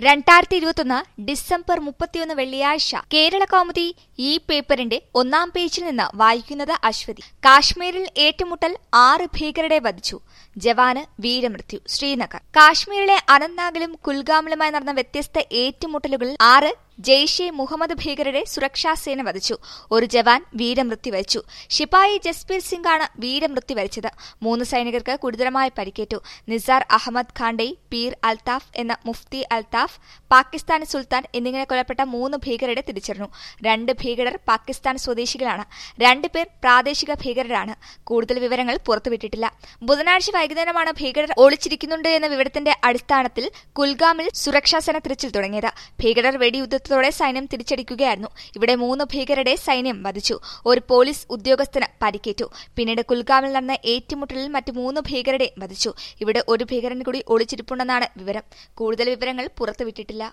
രണ്ടായിരത്തി ഇരുപത്തൊന്ന് ഡിസംബർ മുപ്പത്തിയൊന്ന് വെള്ളിയാഴ്ച കേരള കൗമുദി ഈ പേപ്പറിന്റെ ഒന്നാം പേജിൽ നിന്ന് വായിക്കുന്നത് അശ്വതി കാശ്മീരിൽ ഏറ്റുമുട്ടൽ ആറ് ഭീകരരെ വധിച്ചു ജവാന് വീരമൃത്യു ശ്രീനഗർ കാശ്മീരിലെ അനന്ത്നാഗിലും കുൽഗാമിലുമായി നടന്ന വ്യത്യസ്ത ഏറ്റുമുട്ടലുകളിൽ ആറ് ജെയ്ഷെ മുഹമ്മദ് ഭീകരരെ സുരക്ഷാസേന വധിച്ചു ഒരു ജവാൻ വീരമൃത്യു വരിച്ചു ശിപായി ജസ്ബീർ സിംഗ് ആണ് വീരമൃത്യു വരിച്ചത് മൂന്ന് സൈനികർക്ക് ഗുരുതരമായി പരിക്കേറ്റു നിസാർ അഹമ്മദ് ഖാണ്ഡെ പീർ അൽതാഫ് എന്ന മുഫ്തി അൽതാഫ് പാകിസ്ഥാനി സുൽത്താൻ എന്നിങ്ങനെ കൊല്ലപ്പെട്ട മൂന്ന് ഭീകരരെ തിരിച്ചറിഞ്ഞു രണ്ട് ഭീകരർ പാകിസ്ഥാൻ സ്വദേശികളാണ് രണ്ടുപേർ പ്രാദേശിക ഭീകരരാണ് കൂടുതൽ വിവരങ്ങൾ പുറത്തുവിട്ടിട്ടില്ല ബുധനാഴ്ച വൈകുന്നേരമാണ് ഭീകരർ ഒളിച്ചിരിക്കുന്നുണ്ട് എന്ന വിവരത്തിന്റെ അടിസ്ഥാനത്തിൽ കുൽഗാമിൽ സുരക്ഷാസേന തിരച്ചിൽ തുടങ്ങിയത് ഭീകരർ വെടിയുദ്ധത്തോടെ സൈന്യം തിരിച്ചടിക്കുകയായിരുന്നു ഇവിടെ മൂന്ന് ഭീകരരെ സൈന്യം വധിച്ചു ഒരു പോലീസ് ഉദ്യോഗസ്ഥന് പരിക്കേറ്റു പിന്നീട് കുൽഗാമിൽ നടന്ന ഏറ്റുമുട്ടലിൽ മറ്റ് മൂന്ന് ഭീകരരെ വധിച്ചു ഇവിടെ ഒരു ഭീകരൻ കൂടി ഒളിച്ചിരിപ്പുണ്ടെന്നാണ് വിവരം കൂടുതൽ വിവരങ്ങൾ പുറത്തുവിട്ടിട്ടില്ല